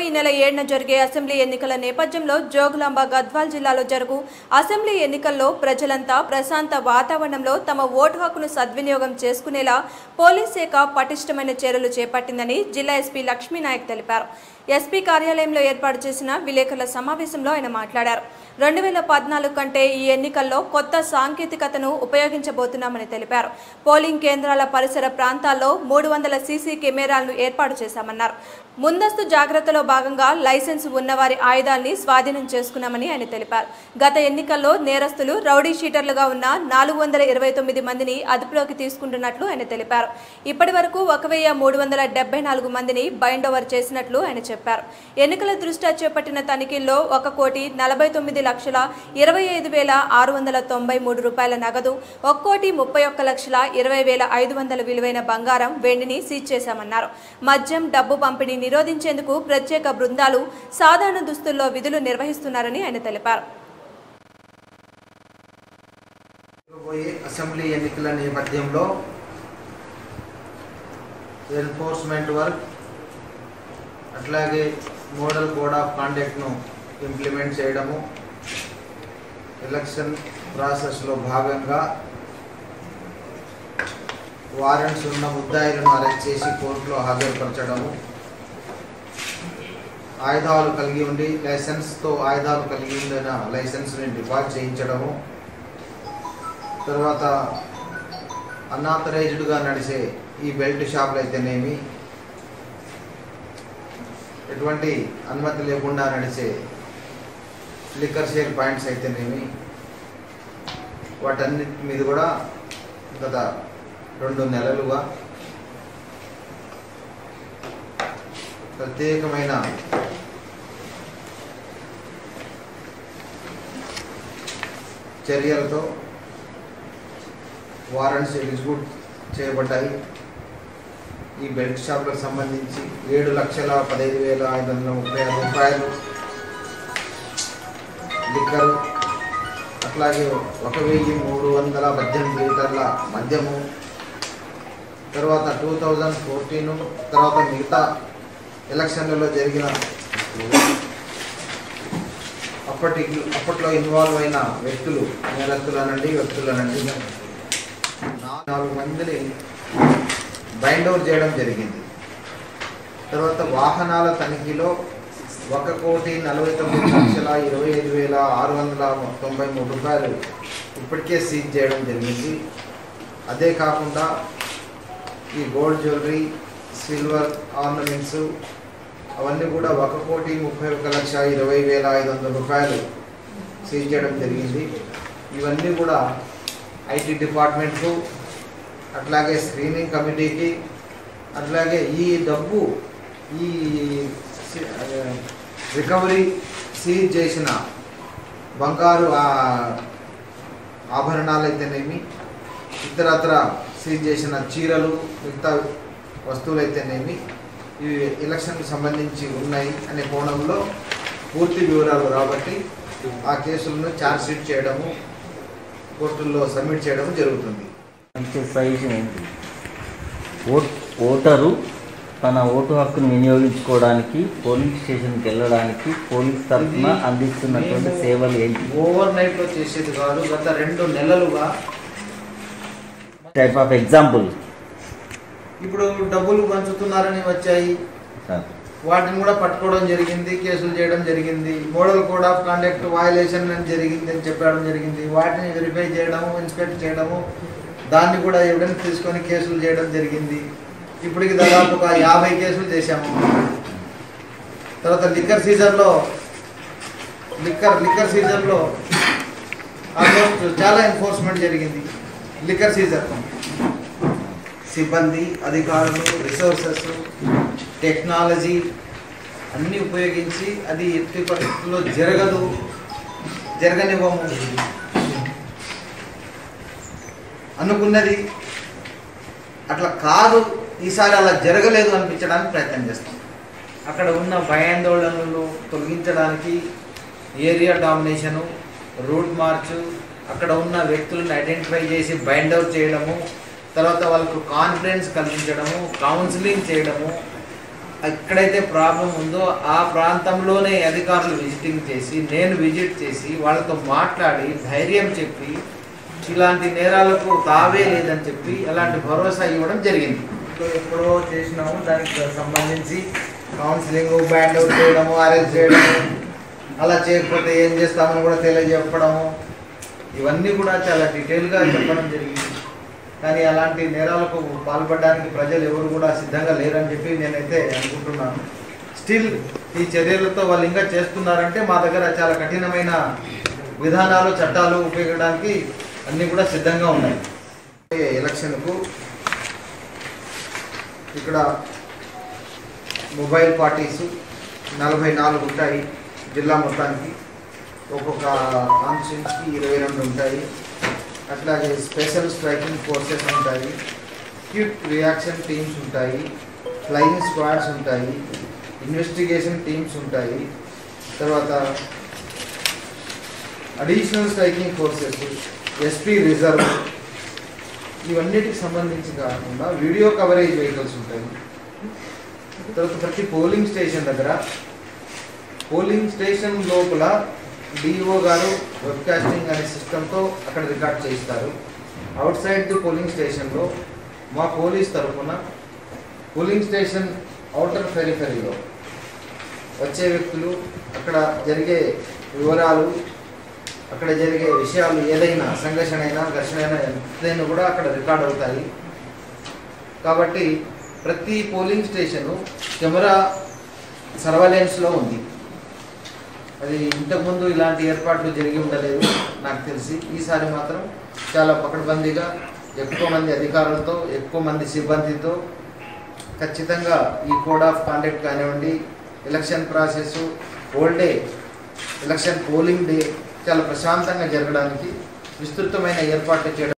ఈ నెల ఏడున జరిగే అసెంబ్లీ ఎన్నికల నేపథ్యంలో జోగులాంబ గద్వాల్ జిల్లాలో జరుగు అసెంబ్లీ ఎన్నికల్లో ప్రజలంతా ప్రశాంత వాతావరణంలో తమ ఓటు హక్కును సద్వినియోగం చేసుకునేలా పోలీస్ శాఖ పటిష్టమైన చర్యలు చేపట్టిందని జిల్లా ఎస్పీ లక్ష్మీనాయక్ తెలిపారు ఎస్పీ కార్యాలయంలో ఏర్పాటు చేసిన విలేకరుల సమావేశంలో ఆయన మాట్లాడారు రెండు వేల పద్నాలుగు కంటే ఈ ఎన్నికల్లో కొత్త సాంకేతికతను ఉపయోగించబోతున్నామని తెలిపారు పోలింగ్ కేంద్రాల పరిసర ప్రాంతాల్లో మూడు వందల సీసీ కెమెరాలను ఏర్పాటు చేశామన్నారు ముందస్తు జాగ్రత్తలో భాగంగా లైసెన్స్ ఉన్నవారి ఆయుధాల్ని స్వాధీనం చేసుకున్నామని ఆయన తెలిపారు గత ఎన్నికల్లో నేరస్తులు రౌడీ షీటర్లుగా ఉన్న నాలుగు వందల ఇరవై తొమ్మిది మందిని అదుపులోకి తీసుకుంటున్నట్లు ఆయన తెలిపారు ఇప్పటి వరకు ఒక వెయ్యి మూడు వందల డెబ్బై నాలుగు మందిని బైండ్ ఓవర్ చేసినట్లు ఆయన చెప్పారు ఎన్నికల దృష్ట్యా చేపట్టిన తనిఖీల్లో ఒక కోటి నలభై తొమ్మిది లక్షల ఇరవై ఐదు వేల ఆరు వందల తొంభై మూడు రూపాయల నగదు ఒక కోటి ముప్పై ఒక్క లక్షల ఇరవై వేల ఐదు వందల విలువైన బంగారం వెండిని సీజ్ చేశామన్నారు మద్యం డబ్బు పంపిణీ నిరోధించేందుకు ప్రత్యేక బృందాలు సాధారణ దుస్తుల్లో విధులు నిర్వహిస్తున్నారని ఆయన తెలిపారు పోయే అసెంబ్లీ ఎన్నికల నేపథ్యంలో ఎన్ఫోర్స్మెంట్ వర్క్ అట్లాగే మోడల్ కోడ్ ఆఫ్ కాండక్ట్ను ఇంప్లిమెంట్ చేయడము ఎలక్షన్ ప్రాసెస్లో భాగంగా వారెంట్స్ ఉన్న ముద్దాయిలను అరెస్ట్ చేసి కోర్టులో హాజరుపరచడము ఆయుధాలు కలిగి ఉండి లైసెన్స్తో ఆయుధాలు కలిగి ఉండిన లైసెన్స్ని డిపాజ్ చేయించడము తర్వాత అన్ఆథరైజ్డ్గా నడిచే ఈ బెల్ట్ షాపులు అయితేనేమి ఎటువంటి అనుమతి లేకుండా నడిచే లిక్కర్ షేర్ పాయింట్స్ అయితేనేమి వాటన్నిటి మీద కూడా గత రెండు నెలలుగా ప్రత్యేకమైన చర్యలతో వారెంట్స్ ఎగ్జిక్యూట్ చేయబడ్డాయి ఈ బెల్ట్ షాప్లకు సంబంధించి ఏడు లక్షల పదహైదు వేల ఐదు వందల ముప్పై ఆరు రూపాయలు లిక్కరు అట్లాగే ఒక వెయ్యి మూడు వందల పద్దెనిమిది లీటర్ల మద్యము తర్వాత టూ థౌజండ్ ఫోర్టీన్ తర్వాత మిగతా ఎలక్షన్లలో జరిగిన అప్పటి అప్పట్లో ఇన్వాల్వ్ అయిన వ్యక్తులు నేరస్తులనండి వ్యక్తులనండి నాలుగు మందిని బైండ్ అవుట్ చేయడం జరిగింది తర్వాత వాహనాల తనిఖీలో ఒక కోటి నలభై తొమ్మిది లక్షల ఇరవై ఐదు వేల ఆరు వందల తొంభై మూడు రూపాయలు ఇప్పటికే సీజ్ చేయడం జరిగింది అదే కాకుండా ఈ గోల్డ్ జ్యువెలరీ సిల్వర్ ఆర్నమెంట్స్ అవన్నీ కూడా ఒక కోటి ముప్పై ఒక్క లక్ష ఇరవై వేల ఐదు వందల రూపాయలు సీజ్ చేయడం జరిగింది ఇవన్నీ కూడా ఐటీ డిపార్ట్మెంట్కు అట్లాగే స్క్రీనింగ్ కమిటీకి అట్లాగే ఈ డబ్బు ఈ సి- అదే, రికవరీ సీజ్ చేసిన బంగారు ఆ- ఆభరణాలు అయితేనేమి ఇతరత్ర సీజ్ చేసిన చీరలు మిగతా వస్తువులు అయితేనేమి ఇవి ఎలక్షన్కి సంబంధించి ఉన్నాయి అనే కోణంలో పూర్తి వివరాలు రాబట్టి ఆ కేసులను ఛార్జ్ షీట్ చేయడము కోర్టుల్లో సబ్మిట్ చేయడం జరుగుతుంది ఇచ్చే సజెషన్ ఏంటి ఓట్ ఓటరు తన ఓటు హక్కును వినియోగించుకోవడానికి పోలింగ్ స్టేషన్కి వెళ్ళడానికి పోలీస్ తరఫున ఇది అందిస్తున్నటువంటి మేము సేవలు ఏంటి ఓవర్ నైట్ లో చేసేది కాదు గత రెండు నెలలుగా టైప్ ఆఫ్ ఎగ్జాంపుల్ ఇప్పుడు డబ్బులు పంచుతున్నారని వచ్చాయి సార్ వాటిని కూడా పట్టుకోవడం జరిగింది కేసులు చేయడం జరిగింది model code of conduct violation అని జరిగింది అని చెప్పడం జరిగింది వాటిని వెరిఫై చేయడము ఇన్స్పెక్ట్ చేయడము దాన్ని కూడా ఎవిడెన్స్ తీసుకొని కేసులు చేయడం జరిగింది ఇప్పటికి దాదాపు ఒక యాభై కేసులు చేశాము తర్వాత లిక్కర్ సీజన్లో లిక్కర్ లిక్కర్ సీజన్లో ఆల్మోస్ట్ చాలా ఎన్ఫోర్స్మెంట్ జరిగింది లిక్కర్ సీజన్ సిబ్బంది అధికారులు రిసోర్సెస్ టెక్నాలజీ అన్నీ ఉపయోగించి అది ఎట్టి పరిస్థితుల్లో జరగదు జరగనివ్వము అనుకున్నది అట్లా కాదు ఈసారి అలా జరగలేదు అనిపించడానికి ప్రయత్నం చేస్తాం అక్కడ ఉన్న భయాందోళనలు తొలగించడానికి ఏరియా డామినేషను రూట్ మార్చు అక్కడ ఉన్న వ్యక్తులను ఐడెంటిఫై చేసి బైండ్ అవుట్ చేయడము తర్వాత వాళ్ళకు కాన్ఫిడెన్స్ కలిగించడము కౌన్సిలింగ్ చేయడము ఎక్కడైతే ప్రాబ్లం ఉందో ఆ ప్రాంతంలోనే అధికారులు విజిటింగ్ చేసి నేను విజిట్ చేసి వాళ్ళతో మాట్లాడి ధైర్యం చెప్పి ఇలాంటి నేరాలకు తావే లేదని చెప్పి అలాంటి భరోసా ఇవ్వడం జరిగింది సో ఎప్పుడో చేసినాము దానికి సంబంధించి కౌన్సిలింగ్ బ్యాండ్ అవుట్ చేయడము అరెస్ట్ చేయడము అలా చేయకపోతే ఏం చేస్తామని కూడా తెలియజెప్పడము ఇవన్నీ కూడా చాలా డీటెయిల్గా చెప్పడం జరిగింది కానీ అలాంటి నేరాలకు పాల్పడడానికి ప్రజలు ఎవరు కూడా సిద్ధంగా లేరని చెప్పి నేనైతే అనుకుంటున్నాను స్టిల్ ఈ చర్యలతో వాళ్ళు ఇంకా చేస్తున్నారంటే మా దగ్గర చాలా కఠినమైన విధానాలు చట్టాలు ఉపయోగించడానికి అన్నీ కూడా సిద్ధంగా ఉన్నాయి ఎలక్షన్కు ఇక్కడ మొబైల్ పార్టీస్ నలభై నాలుగు ఉంటాయి జిల్లా మొత్తానికి ఒక్కొక్క కాన్స్టిట్యూన్స్కి ఇరవై రెండు ఉంటాయి అట్లాగే స్పెషల్ స్ట్రైకింగ్ ఫోర్సెస్ ఉంటాయి క్విక్ రియాక్షన్ టీమ్స్ ఉంటాయి ఫ్లయింగ్ స్క్వాడ్స్ ఉంటాయి ఇన్వెస్టిగేషన్ టీమ్స్ ఉంటాయి తర్వాత additional striking forces SP reserve ఇవన్నిటికి సంబంధించి కాకుండా వీడియో కవరేజ్ వెహికల్స్ ఉంటాయి తర్వాత ప్రతి పోలింగ్ స్టేషన్ దగ్గర పోలింగ్ స్టేషన్ లోపల డిఓ గారు వెబ్కాస్టింగ్ అనే సిస్టంతో అక్కడ రికార్డ్ చేస్తారు అవుట్ సైడ్ ది పోలింగ్ స్టేషన్లో మా పోలీస్ తరఫున పోలింగ్ స్టేషన్ అవుటర్ పెరిఫెరీలో వచ్చే వ్యక్తులు అక్కడ జరిగే వివరాలు అక్కడ జరిగే విషయాలు ఏదైనా సంఘర్షణ అయినా ఘర్షణ అయినా ఎంతైనా కూడా అక్కడ రికార్డ్ అవుతాయి కాబట్టి ప్రతి పోలింగ్ స్టేషను కెమెరా సర్వైలెన్స్లో ఉంది అది ఇంతకుముందు ఇలాంటి ఏర్పాట్లు జరిగి ఉండలేదు నాకు తెలిసి ఈసారి మాత్రం చాలా పకడ్బందీగా ఎక్కువ మంది అధికారులతో ఎక్కువ మంది సిబ్బందితో ఖచ్చితంగా ఈ కోడ్ ఆఫ్ కాండక్ట్ కానివ్వండి election process old day election polling day చాలా ప్రశాంతంగా జరగడానికి విస్తృతమైన ఏర్పాట్లు చేయడం